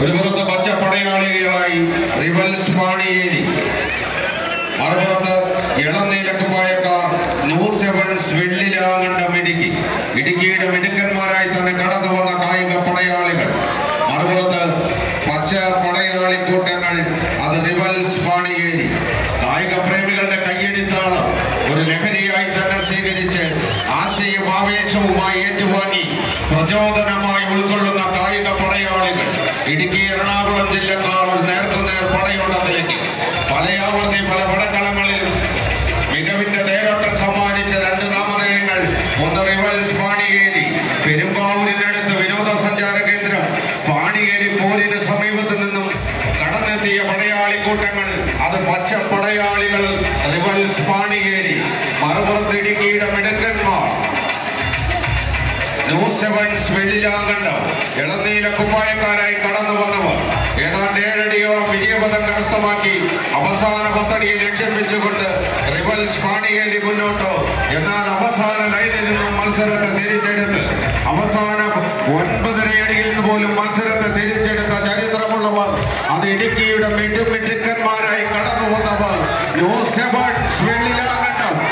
ഒരു പുറത്ത് പച്ച പടയാളികളായി റിവൽസ് പാണിയേരി മറുപുറത്ത് ഇളം നീലക്കുപ്പായക്കാർ ന്യൂ സെവൻസ് വെള്ളിലാങ്ങണ്ടം ഇടുക്കി ഇടുക്കിയുടെ മിടുക്കന്മാരായി തന്നെ കടന്നു വന്ന കായിക പടയാളികൾ മറുപുറത്ത് പച്ച പടയാളി കൂട്ടങ്ങൾ അത് റിവൽസ് പാണിയേരി കായിക പ്രേമികളുടെ കയ്യടിത്താളം ഒരു ലഹരിയായി തന്നെ സ്വീകരിച്ച് ആശയും ആവേശവുമായി ഏറ്റുവാങ്ങി പ്രചോദനമായി ഉൾക്കൊള്ളുന്ന കായിക പടയാളികൾ ഇടുക്കി എറണാകുളം ജില്ലക്കാർ നേർക്കുനേർ പടയോട്ടത്തിലേക്ക് പലയാവർത്തി പല പടക്കളങ്ങളിലും മികവിന്റെ തേരോട്ടം സമ്മാനിച്ച രണ്ട് നാമധേയങ്ങൾ ഒന്ന് റിവൽസ് പാണിയേരി പെരുമ്പാവൂരിനടുത്ത് വിനോദസഞ്ചാര കേന്ദ്രം പാണിയേരി പോരിന് സമീപത്ത് നിന്നും കടന്നെത്തിയ പടയാളി കൂട്ടങ്ങൾ അത് പച്ച പടയാളികൾ റിവൽസ് പാണിയേരി മറുപുറത്ത് ഇടുക്കിയുടെ മിടുക്കന്മാർ ന്യൂ സെവൻസ് വെള്ളിലാങ്കണ്ടം ഇളനീല കുപ്പായക്കാരായി കടന്നു വന്നവർ ഏതാണ്ട് ഏഴടിയോളം വിജയപദം കരസ്ഥമാക്കി അവസാന പത്തടിയെ ലക്ഷ്യം വെച്ചുകൊണ്ട് റിവൽസ് പാണിയേരി മുന്നോട്ട് എന്നാൽ അവസാന ലൈനിൽ നിന്നും മത്സരത്തെ തിരിച്ചെടുത്ത് അവസാന ഒൻപതര അടിയിൽ നിന്ന് പോലും മത്സരത്തെ തിരിച്ചെടുത്ത ചരിത്രമുള്ളവർ അത് ഇടുക്കിയുടെ മിടുമിടുക്കന്മാരായി കടന്നു വന്നവർ ന്യൂ സെവൻസ് വെള്ളിലാങ്കണ്ടം